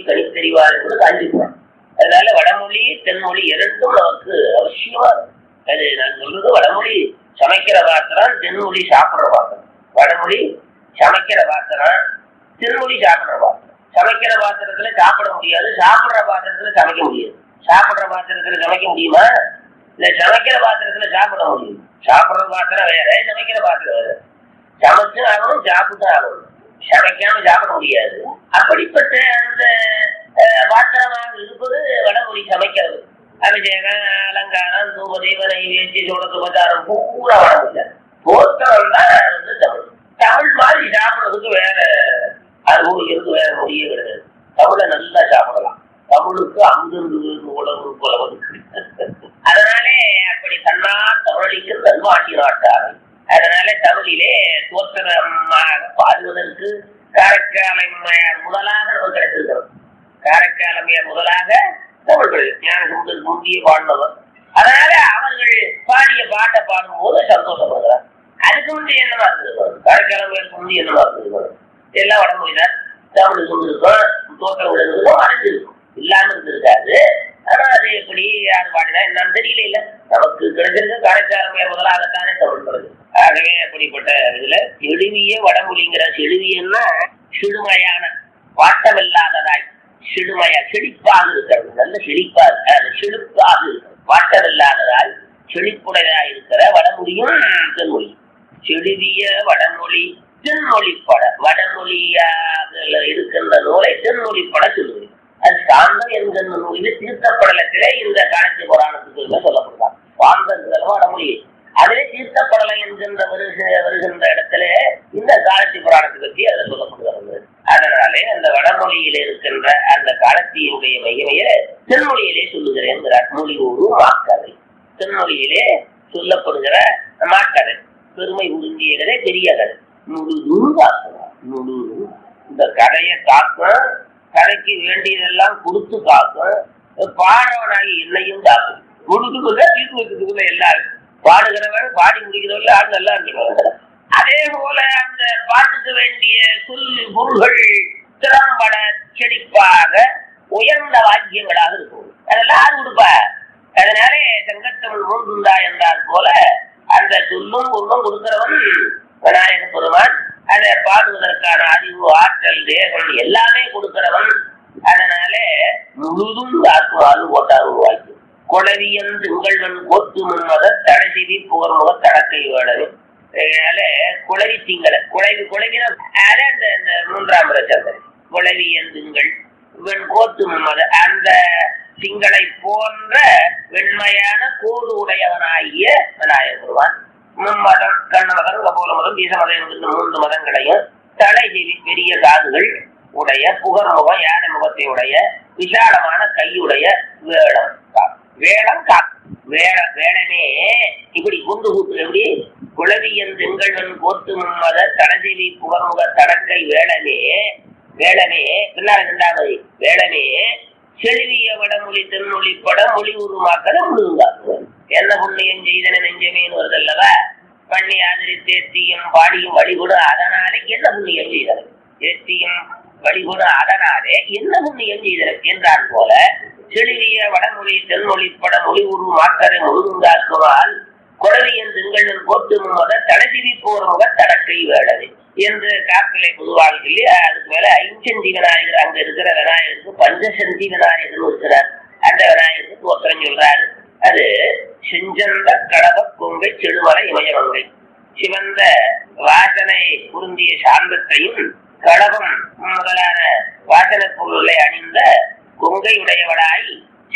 கணித்தறிவார் என்பது காஞ்சிபுரம் அதனால வடமொழி தென்மொழி இரண்டும் நமக்கு அவசியமா இருக்கு. அது நான் சொல்றது வடமொழி சமைக்கிற பாத்திரம் தென்மொழி சாப்பிடுற பாத்திரம் வடமொழி சமைக்கிற பாத்திரம் தென்மொழி சாப்பிடுற பாத்திரம் சமைக்கிற பாத்திரத்துல சாப்பிட முடியாது சாப்பிடுற பாத்திரத்துல சமைக்க முடியாது சாப்பிடுற பாத்திரத்துல சமைக்க முடியுமா இல்ல சமைக்கிற பாத்திரத்துல சாப்பிட முடியும் சாப்பிடுற பாத்திரம் வேற சமைக்கிற பாத்திரம் வேற சமைச்சு ஆகணும் சாப்பிட்டு ஆகணும் சமைக்காம சாப்பிட முடியாது அப்படிப்பட்ட அந்த அஹ், பாத்திரமாக இருப்பது வடமொழி சமைக்கிறது அபிஷேகம் அலங்காரம் தூப தீபனை வேட்டி சோழத்து உபச்சாரம் பூரா வடமொழி போத்திரம் தான் வந்து தமிழ் தமிழ் மாதிரி சாப்பிடுறதுக்கு வேற அனுபவம் இருக்கு வேற மொழியே கிடையாது தமிழை நல்லா சாப்பிடலாம் தமிழுக்கு அங்கிருந்து உலகு புலவது அதனாலே அப்படி தன்னார் தமிழிக்கு நல்வாட்டி நாட்டார் அதனால தமிழிலே தோற்றமாக பாடுவதற்கு காரைக்காலமையார் முதலாக நமக்கு கிடைத்திருக்கிறது காரைக்காலமையார் முதலாக தமிழ் கிடையாது ஞான சுந்தர் முந்திய பாடினவர் அதனால அவர்கள் பாடிய பாட்டை பாடும்போது சந்தோஷப்படுகிறார் அதுக்கு முந்தைய என்னமா இருந்தது காரைக்காலமையாருக்கு முந்தைய என்னமா இருந்தது எல்லாம் வடமொழிதான் தமிழ் இருந்திருக்கும் தோற்றம் இருந்திருக்கும் அடைஞ்சிருக்கும் இல்லாம இருந்திருக்காது ஆனா அது எப்படி யார் பாடினா என்னன்னு தெரியல இல்ல நமக்கு கிடைச்சிருக்க காரைக்காலமையார் முதலாகத்தானே தமிழ் பிறகு ஆகவே அப்படிப்பட்ட இதுல செழுவிய வடமொழிங்கிற செழுவியன்னா சிடுமையான வாட்டமில்லாததாய் சிடுமையா செழிப்பாக இருக்கிறது நல்ல செழிப்பா இருக்கு. அது செழிப்பாக இருக்கிறது வாட்டமில்லாததாய் செழிப்புடையதாய் இருக்கிற வடமொழியும் தென்மொழி செழுவிய வடமொழி தென்மொழிப்பட வடமொழியாக இருக்கின்ற நூலை தென்மொழிப்பட சொல்லுவது அது சாந்தம் என்கின்ற நூலில் தீர்த்தப்படலத்திலே இந்த காலத்து புராணத்துக்கு சொல்லப்படுறான் சாந்தங்கள் வடமொழி அதிலே தீர்த்தப்படலை என்கின்ற வருக வருகின்ற இடத்துல இந்த காலத்தி புராணத்தை பற்றி அதில் சொல்லப்படுகிறது அதனாலே அந்த வடமொழியில் இருக்கின்ற அந்த காலத்தியுடைய மகிமையை தென்மொழியிலே சொல்லுகிறேன் மொழி ஒரு மாக்கதை தென்மொழியிலே சொல்லப்படுகிற மாக்கதை பெருமை உறிஞ்சிய கதை பெரிய கதை முழுதும் காக்கணும் முழுதும் இந்த கதையை காக்கும் கதைக்கு வேண்டியதெல்லாம் கொடுத்து காக்கும் பாடுறவனாகி என்னையும் காக்கும் முழுதுக்குள்ள தீர்த்து வச்சதுக்குள்ள எல்லாரும் பாடுகிறவன் பாடி முடிக்கிறவங்க ஆள் நல்லா இருக்கிறவங்க அதே போல அந்த பாட்டுக்கு வேண்டிய சொல் பொருள்கள் திறம்பட செழிப்பாக உயர்ந்த வாக்கியங்களாக இருக்கும் அதெல்லாம் யாரு கொடுப்பா அதனாலே சங்கத்தமிழ் மூன்றுண்டா என்றால் போல அந்த சொல்லும் பொருளும் கொடுக்கிறவன் விநாயக பெருமான் அதை பாடுவதற்கான அறிவு ஆற்றல் தேகம் எல்லாமே கொடுக்கிறவன் அதனால முழுதும் ஆக்குமாறு போட்டார் உருவாக்கி கொடவியன் திங்கள்வன் கோத்து முன்மத தடசிவி புகர்முக தடக்கை வேடவே அதனால குளவி திங்கள குழவி குழவினா அது அந்த அந்த மூன்றாம் பிரச்சனை குளவியன் திங்கள் வெண் கோத்து முன்மத அந்த திங்களை போன்ற வெண்மையான கோடு உடையவனாகிய விநாயகர் பெருமான் மும்மதம் கண்ணமதம் கபோல மதம் வீசமதம் என்கின்ற மூன்று மதங்களையும் தலைஜெவி பெரிய காதுகள் உடைய புகர் முகம் யானை முகத்தை உடைய விசாலமான கையுடைய வேடம் காக்கும். வேடம் காக்கும் வேட வேடமே இப்படி குண்டு கூட்டு எப்படி குளவியன் திங்கள்வன் கோத்து மும்மத தடஜெவி புகர்முக தடக்கை வேடமே வேடமே பின்னால் இரண்டாவது வேடமே செழுவிய வடமொழி தென்மொழி பட மொழி உருமாக்கத முழுங்காக்குவது என்ன புண்ணியம் செய்தன நெஞ்சமேன்னு வருதல்லவா பண்ணி ஆதரி தேத்தியும் பாடியும் வழிகொடு அதனாலே என்ன புண்ணியம் செய்தன தேத்தியும் வழிகொடு அதனாலே என்ன புண்ணியம் செய்தன என்றால் போல செழுவிய வடமொழி தென்மொழி பட மொழி உரு மாக்கரை முழுங்காக்குவால் குழவியன் திங்களின் போட்டு முத தடசிவி போர் முக தடக்கை வேடவே என்று காப்பிலை பொதுவாக சொல்லி அதுக்கு மேல ஐஞ்சந்தி விநாயகர் அங்க இருக்கிற விநாயகருக்கு பஞ்சசந்தி விநாயகர் இருக்கிறார் அந்த விநாயகருக்கு தோத்திரம் சொல்றாரு அது செஞ்சந்த கடவ கொங்கை செடுமலை இமயமங்கை சிவந்த வாசனை பொருந்திய சாந்தத்தையும் கடகம் முதலான வாசனை பொருளை அணிந்த கொங்கை உடையவளாய்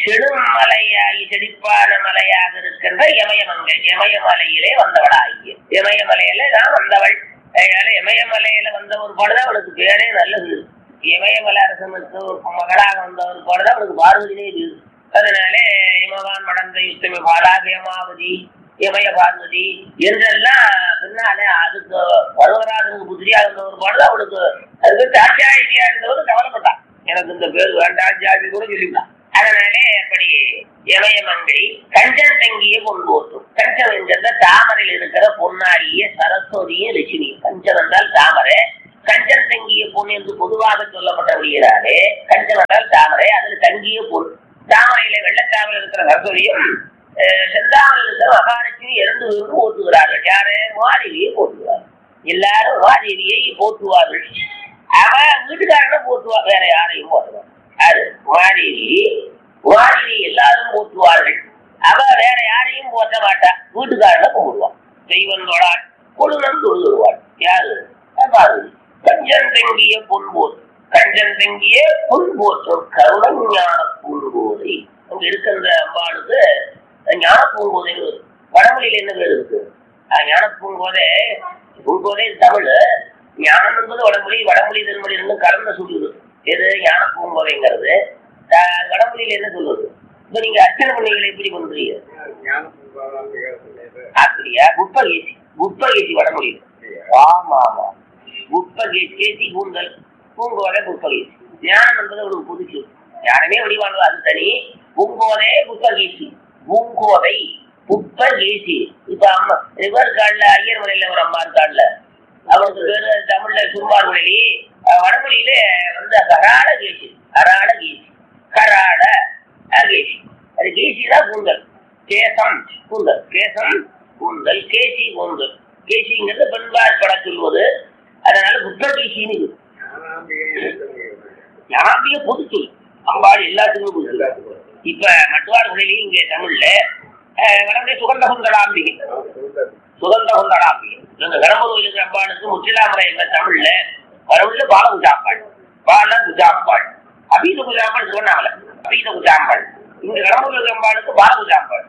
செடுமலையாகி செழிப்பான மலையாக இருக்கின்ற இமயமங்கை இமயமலையிலே வந்தவளாகிய இமயமலையில தான் வந்தவள் அதனால இமயமலையில வந்த ஒரு பாடுதான் அவளுக்கு பேரே நல்லது இமயமலை அரசனுக்கு ஒரு மகளாக வந்த ஒரு பாடுதான் அவளுக்கு பார்வதியே இருக்கு அதனாலே இமவான் மடந்த யுத்தமி பாலாகயமாவதி இமய பார்வதி என்றெல்லாம் பின்னாலே அதுக்கு பருவராஜனுக்கு புத்திரியா இருந்த ஒரு பாடுதான் அவளுக்கு அதுக்கு தாட்சாயினியா இருந்தவர் கவலைப்பட்டான் எனக்கு இந்த பேர் வேண்டாம் ஜாதி கூட சொல்லிவிட்டான் அதனாலே அப்படி இமயமங்கை கஞ்சன் தங்கிய கொண்டு ஓட்டும் கஞ்சம் என்கிற தாமரையில் இருக்கிற பொன்னாடிய சரஸ்வதியும் லட்சுமி கஞ்சம் என்றால் தாமரை கஞ்சன் தங்கிய பொன் என்று பொதுவாக சொல்லப்பட்டபடியாலே கஞ்சன் என்றால் தாமரை அதில் தங்கிய பொன் தாமரையில வெள்ளத்தாமரை இருக்கிற கர்ப்பதியும் செந்தாமல் இருக்கிற மகாலட்சுமி இரண்டு பேரும் போட்டுகிறார்கள் யாரு மாதேவியை போட்டுகிறார்கள் எல்லாரும் மாதேவியை போட்டுவார்கள் அவ வீட்டுக்காரனை போட்டுவா வேற யாரையும் போட்டுவார் அது மாதேவி மாதேவி எல்லாரும் போட்டுவார்கள் அவ வேற யாரையும் போட்ட மாட்டா வீட்டுக்காரனை கும்பிடுவான் தெய்வம் தொழாள் கொழுநம் தொழுதுருவாள் யாரு பார்வதி கஞ்சன் தங்கிய பொன்போல் கஞ்சன் தங்கிய பொன்போற்றும் கருணஞான பூங்கோதை அங்க இருக்கின்ற அம்பாளுக்கு ஞான பூங்கோதை வடமொழியில என்ன பேர் இருக்கு ஞான பூங்கோதை பூங்கோதை தமிழ் ஞானம் என்பது வடமொழி வடமொழி தென்மொழி ரெண்டும் கலந்த சொல்லுது எது ஞான பூங்கோதைங்கிறது வடமொழியில என்ன சொல்லுது இப்ப நீங்க அர்ச்சனை பண்ணீங்களே எப்படி பண்றீங்க அப்படியா புட்பகேசி புட்பகேசி வடமொழியில் ஆமா ஆமா புட்பகேசி கூந்தல் பூங்கோதை புட்பகேசி ஞானம் என்பது ஒரு புதுச்சு ஞானமே வடிவானது அது தனி பூங்கோதை புட்பகேசி பூங்கோதை புட்பகேசி இப்ப அம்மா ரிவர் காட்ல ஐயர் மலையில ஒரு அம்மா இருக்காள்ல அவனுக்கு பேரு தமிழ்ல சுருவார் மொழி வடமொழியில வந்து கராட கேசி கராட கேசி கராட கேசி அது கேசினா கூந்தல் கேசம் கூந்தல் கேசம் கூந்தல் கேசி கூந்தல் கேசிங்கிறது பெண்பார் பட சொல்வது அதனால புத்த கேசின்னு ஞானாம்பிய பொது சொல் அம்பாள் எல்லாத்துக்குமே பொது இப்ப மட்டுவார் மொழியிலையும் இங்க தமிழ்ல வடமொழி சுகந்த குந்தலாம்பிகை சுகந்த குந்தலாம்பிகை இந்த கடம்பூர் இருக்கிற அம்பாளுக்கு முற்றிலாமரை என்ற தமிழ்ல வரவுள்ள பால குஜாம்பாள் பால குஜாம்பாள் அபீத குஜாம்பாள் சொன்னாங்களே அபீத குஜாம்பாள் இங்க கடம்பூர் அம்பாளுக்கு பாலகுஜாம்பாள்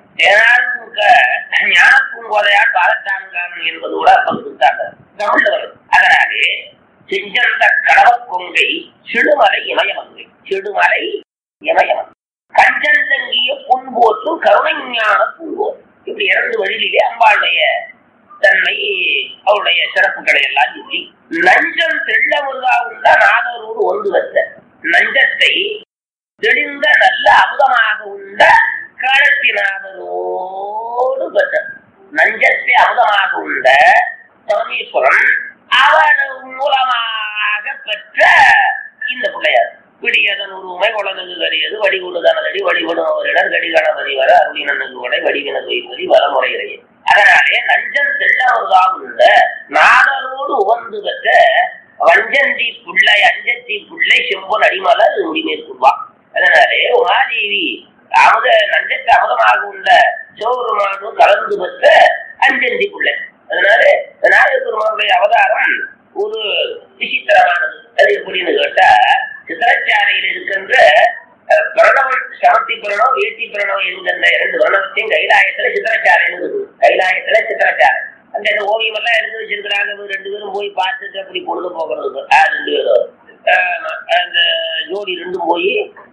ஞான பூங்கோதையால் பாலத்தான்காரன் என்பது கூட பகுத்தாங்க தமிழ்ல வருது அதனாலே செஞ்சந்த கடவ கொங்கை சிடுமலை இமயமங்கை சிடுமலை இமயமங்கை கஞ்சன் தங்கிய புன்போற்றும் கருணைஞான பூங்கோ இப்படி இரண்டு வழியிலே அம்பாளுடைய தன்மை அவருடைய சிறப்புகளை எல்லாம் சொல்லி நஞ்சம் தெள்ள முருகா உண்டா நாதரோடு ஒன்று வந்த நஞ்சத்தை தெளிந்த நல்ல அமுதமாக உண்ட காலத்தினாதரோடு பெற்ற நஞ்சத்தை அமுதமாக உண்ட பரமேஸ்வரன் அவன் மூலமாக பெற்ற இந்த பிள்ளையார் பிடியதன் உருவமை குழந்தைக்கு கரியது வடிகுடு தனதடி வடிவடும் அவரிடம் கடிகணபதி வர அருளினனுக்கு வடை வடிவின வைப்பதி வளமுறையிலேயே அதனாலே நஞ்சன் தெள்ளவர்தான் உள்ள நாதரோடு உவந்து பெற்ற வஞ்சந்தி புள்ளை அஞ்சந்தி புள்ளை செம்பொன் அடிமலர் முடிமேற்கொள்வான் அதனாலே உமாதேவி அமுத நஞ்சத்து அமுதமாக உள்ள சிவபெருமானும் கலந்து பெற்ற அஞ்சந்தி பிள்ளை அதனால நாகபெருமானுடைய அவதாரம் ஒரு விசித்திரமானது அது எப்படின்னு கேட்டா சித்திரச்சாலையில் இருக்கின்ற பிரணவம் சமத்தி பிரணவம் வேட்டி பிரணவம் என்கின்ற இரண்டு பிரணவத்தையும் கைலாயத்துல சித்திரச்சாலைன்னு இருக்குது கைலாயத்துல சித்திரச்சாலை அந்த ஓவியம் எல்லாம் எடுத்து வச்சிருக்கிறாங்க ரெண்டு பேரும் போய் பார்த்துட்டு அப்படி பொழுது போகிறது ரெண்டு பேரும் அந்த ஜோடி ரெண்டும் போய்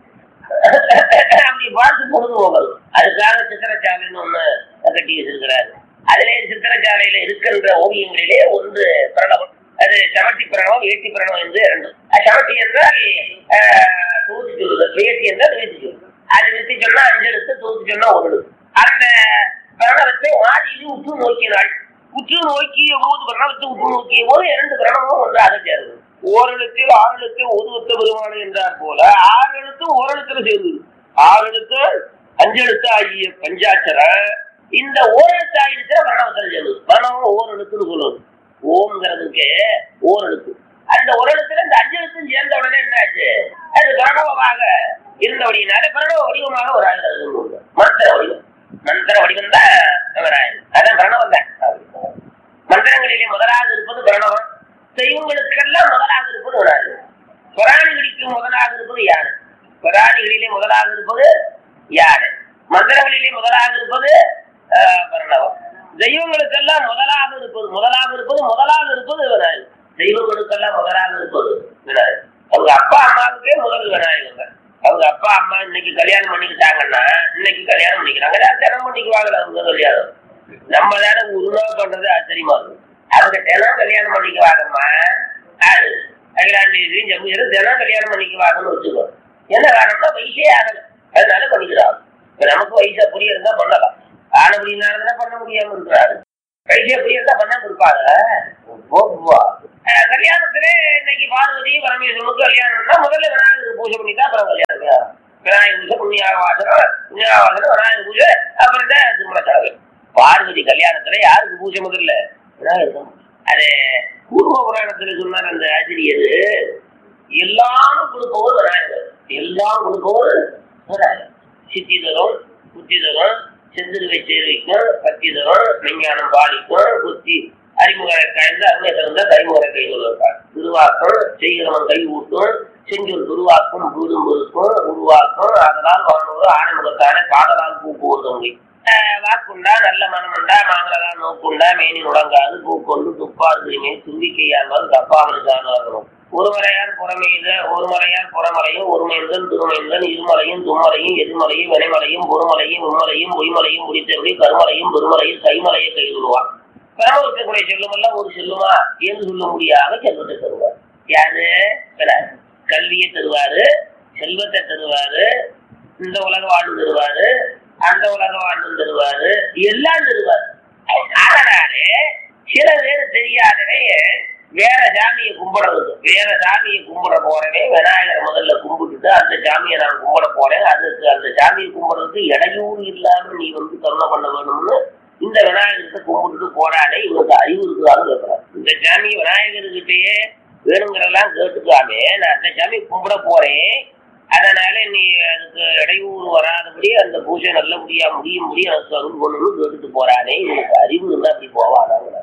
அப்படி பார்த்து பொழுது போகிறது அதுக்காக சித்திரச்சாலைன்னு ஒண்ணு கட்டி வச்சிருக்கிறாரு அதிலே சித்திரச்சாலையில இருக்கின்ற ஓவியங்களிலே ஒன்று பிரணவம் அது சமட்டி பிரணவம் ஏற்றி பிரணவம் என்று இரண்டு சமட்டி என்றால் தூத்து சொல்லுது வேட்டி என்றால் வீட்டு சொல்லுது அது விட்டு சொன்னா அஞ்சு எழுத்து தூத்து சொன்னா ஒரு எழுத்து அந்த பிரணவத்தை வாதியில் உற்று நோக்கினாள் உற்று நோக்கிய போது பிரணவத்தை உற்று நோக்கிய போது இரண்டு பிரணவமும் ஒன்றாக சேர்ந்தது ஓரெழுத்தில் ஆறு எழுத்து ஒதுவத்த பெருமானு என்றார் போல ஆறு எழுத்து ஓரெழுத்துல சேர்ந்தது ஆறு எழுத்து அஞ்சு எழுத்து ஆகிய பஞ்சாட்சர இந்த ஓரெழுத்து ஆகிடுச்சுல பிரணவத்தில் சேர்ந்தது பிரணவம் ஓரெழுத்துன்னு சொல்லுவது ஓம்ங்கிறதுக்கு ஓரெழுத்து அந்த ஒரு எழுத்துல இந்த அஞ்சு எழுத்தும் சேர்ந்த உடனே என்னாச்சு அது பிரணவமாக இருந்தபடினால பிரணவ வடிவமாக ஒரு ஆகிறது மந்திர வடிவம் மந்திர வடிவம் தான் வராது அதான் பிரணவம் தான் மந்திரங்களிலே முதலாக இருப்பது பிரணவம் தெய்வங்களுக்கெல்லாம் முதலாக இருப்பது வராது புராணிகளுக்கு முதலாக இருப்பது யாரு புராணிகளிலே முதலாக இருப்பது யாரு மந்திரங்களிலே முதலாக இருப்பது பிரணவம் தெய்வங்களுக்கெல்லாம் முதலாக இருப்பது முதலாக இருப்பது முதலாக இருப்பது விநாயகர் தெய்வங்களுக்கெல்லாம் முதலாக இருப்பது விநாயகர் அவங்க அப்பா அம்மாவுக்கே முதல் விநாயகர் அவங்க அப்பா அம்மா இன்னைக்கு கல்யாணம் பண்ணிக்கிட்டாங்கன்னா இன்னைக்கு கல்யாணம் பண்ணிக்கிறாங்க தினம் பண்ணிக்குவாங்க அவங்க கல்யாணம் நம்ம தானே உருவா பண்றது ஆச்சரியமா இருக்கும் அவங்க தினம் கல்யாணம் பண்ணிக்குவாங்கம்மா யாரு அகிலாண்டேஸ்வரியும் ஜம்முசரும் தினம் கல்யாணம் பண்ணிக்குவாங்கன்னு வச்சுக்கோ என்ன காரணம்னா வயசே ஆகல அதனால பண்ணிக்கிறாங்க நமக்கு வயசா புரிய இருந்தா பண்ணலாம் ஆனபடினால பண்ண முடியாம இருக்கிறாரு கடைசி எப்படி இருந்தா பண்ணாம இருப்பாங்க போவா கல்யாணத்துல இன்னைக்கு பார்வதி பரமேஸ்வரனுக்கு கல்யாணம்னா முதல்ல விநாயகருக்கு பூஜை பண்ணி தான் அப்புறம் கல்யாணம் விநாயகர் பூஜை புண்ணியாவாசனம் புண்ணியாவாசனம் விநாயகர் பூஜை அப்புறம் தான் திருமண செலவு பார்வதி கல்யாணத்துல யாருக்கு பூஜை முதல்ல விநாயகர் தான் அது பூர்வ புராணத்துல சொன்னார் அந்த ஆசிரியர் எல்லாம் கொடுப்பவர் விநாயகர் எல்லாம் கொடுப்பவர் விநாயகர் சித்தி தரும் புத்தி தரும் செந்திருவை சேர்வைக்கும் கத்தி தரும் விஞ்ஞானம் பாலிக்கும் புத்தி அறிமுக காய்ந்து அருமை தகுந்த கைமுக கை கொள்வார் திருவாக்கம் செய்கிறவன் கை ஊட்டும் செஞ்சொல் துருவாக்கும் பூதும் பொருக்கும் உருவாக்கும் அதனால் வானோடு ஆனமுகத்தான காதலால் பூ போதுங்கி வாக்குண்டா நல்ல மனமுண்டா மாங்கலகா நோக்குண்டா மேனி நுடங்காது பூக்கொண்டு துப்பாது திரும்பி தும்பிக்கையானால் தப்பாமல் சாதாரணம் ஒருமலையார் புறமையில ஒருமலையார் புறமலையும் ஒருமைந்தன் திருமைந்தன் இருமலையும் தும்மலையும் எதிர்மலையும் வினைமலையும் பொறுமலையும் உண்மலையும் பொய்மலையும் முடித்தபடி கருமலையும் பெருமலையும் கைமலையை கைவிடுவான் பரமவிக்கக்கூடிய செல்லுமல்ல ஒரு செல்லுமா என்று சொல்ல முடியாத செல்வத்தை தருவார் யாரு கல்வியை தருவாரு செல்வத்தை தருவாரு இந்த உலக வாழ்வு தருவாரு அந்த உலக வாழ்வு தருவாரு எல்லாம் தருவாரு அதனாலே சில பேர் தெரியாதவே வேற சாமியை கும்பிடுறது வேற சாமியை கும்பிட போறவே விநாயகர் முதல்ல கும்பிட்டுட்டு அந்த சாமியை நான் கும்பிட போறேன் அதுக்கு அந்த சாமியை கும்பிடுறதுக்கு இடையூறு இல்லாம நீ வந்து கருணை பண்ண வேணும்னு இந்த விநாயகருக்கு கும்பிட்டுட்டு போறானே இவனுக்கு அறிவு இருக்குதான்னு கேட்கிறான் இந்த சாமி விநாயகர்கிட்டயே வேணுங்கிறதெல்லாம் கேட்டுக்காமே நான் அந்த சாமி கும்பிட போறேன் அதனால நீ அதுக்கு இடையூறு வராதபடி அந்த பூஜை நல்லபடியா முடியும் முடியும் எனக்கு அருள் பண்ணணும்னு கேட்டுட்டு போறானே இவனுக்கு அறிவு இருந்தா அப்படி போவானாங்க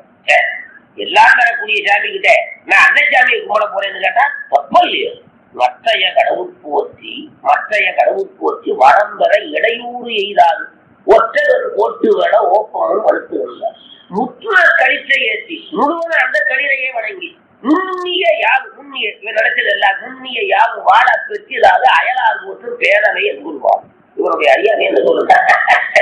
எல்லாம் தரக்கூடிய சாமி கிட்ட நான் அந்த சாமியை கும்பிட போறேன்னு கேட்டா தப்ப இல்லையோ மற்றைய கடவுள் போற்றி மற்றைய கடவுள் போற்றி வரம் பெற இடையூறு எய்தாது ஒற்றவர் போட்டு வேட ஓப்பமும் மறுத்துள்ள முற்றுல கழித்தை ஏற்றி முழுவதும் அந்த கழிலையே வணங்கி நுண்ணிய யாவு நுண்ணிய நடத்தது எல்லாம் நுண்ணிய யாவு வாழ பெற்றிடாது அயலார் போட்டு பேரவை என்கொள்வார் இவருடைய அறியாமை என்ன சொல்லுங்க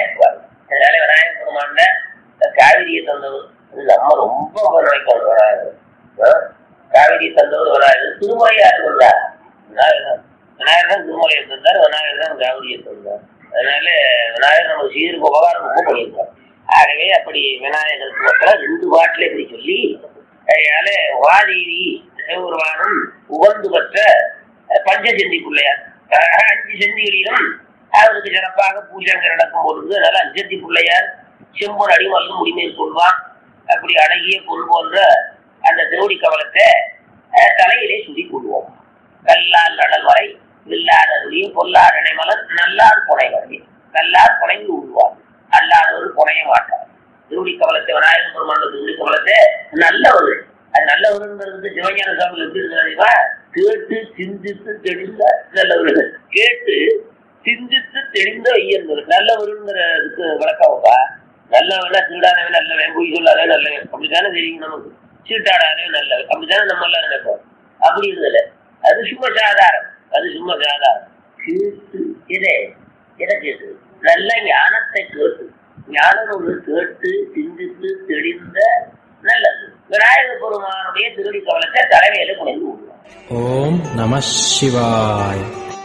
அதனால விநாயகர் பெருமான காவிரியை தந்தவர் நம்ம ரொம்ப நினைக்கணும் விநாயகர் காவிரி தந்தவர் விநாயகர் திருமலையார் வந்தார் விநாயகர் விநாயகர் தான் திருமலையை தந்தார் விநாயகர் தான் காவிரியை தந்தார் அதனால விநாயகர் நம்ம சீருக்கு உபகாரம் ரொம்ப பண்ணியிருக்கார் ஆகவே அப்படி விநாயகருக்கு மக்கள் ரெண்டு பாட்டில் இப்படி சொல்லி அதனால வாதேவி சிவபெருமானும் உகந்து பெற்ற பஞ்சசெந்தி பிள்ளையார் அஞ்சு செந்திகளிலும் அவருக்கு சிறப்பாக பூஜைகள் நடக்கும் பொழுது அதனால அஞ்சந்தி பிள்ளையார் செம்பொன் அடிமல்லும் முடிமேல் கொள்வான் அப்படி அழகிய பொன் போன்ற அந்த திருவடி கவலத்தை தலையிலே சுடி கொள்வோம் கல்லால் நடல் வரை வில்லாதருடைய பொல்லார் இடைமலர் நல்லார் புனை வரை நல்லார் புனைந்து விடுவார் அல்லாதவர் புனைய மாட்டார் திருவடி கவலத்தை விநாயகர் பெருமான திருவடி கவலத்தை நல்லவர் அது நல்லவருங்கிறது சிவஞான சாமி எப்படி இருக்கிறா கேட்டு சிந்தித்து தெளிந்த நல்லவர் கேட்டு சிந்தித்து தெளிந்த ஐயன்வர் நல்லவருங்கிறதுக்கு விளக்கம்ப்பா நல்லவனா திருடாதவன் நல்லவன் பொய் சொல்லாதே நல்லவன் அப்படித்தானே தெரியும் நமக்கு சீட்டாடாதே நல்லவன் அப்படித்தானே நம்ம எல்லாம் நினைப்போம் அப்படி இருந்தல அது சும்மா சாதாரணம் அது சும்மா சாதாரணம் கேட்டு இதே எதை கேட்டு நல்ல ஞானத்தை கேட்டு ஞானம் ஒன்று கேட்டு சிந்தித்து தெளிந்த நல்லது விநாயகர் பெருமானுடைய திருடி கவலத்தை தலைமையில குறைந்து விடுவார் ஓம் நம சிவாய்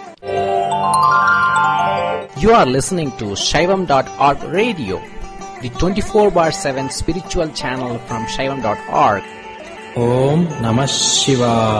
You are listening to Shaivam.org radio, the 24 bar 7 spiritual channel from Shaivam.org. Om Namah Shivaya.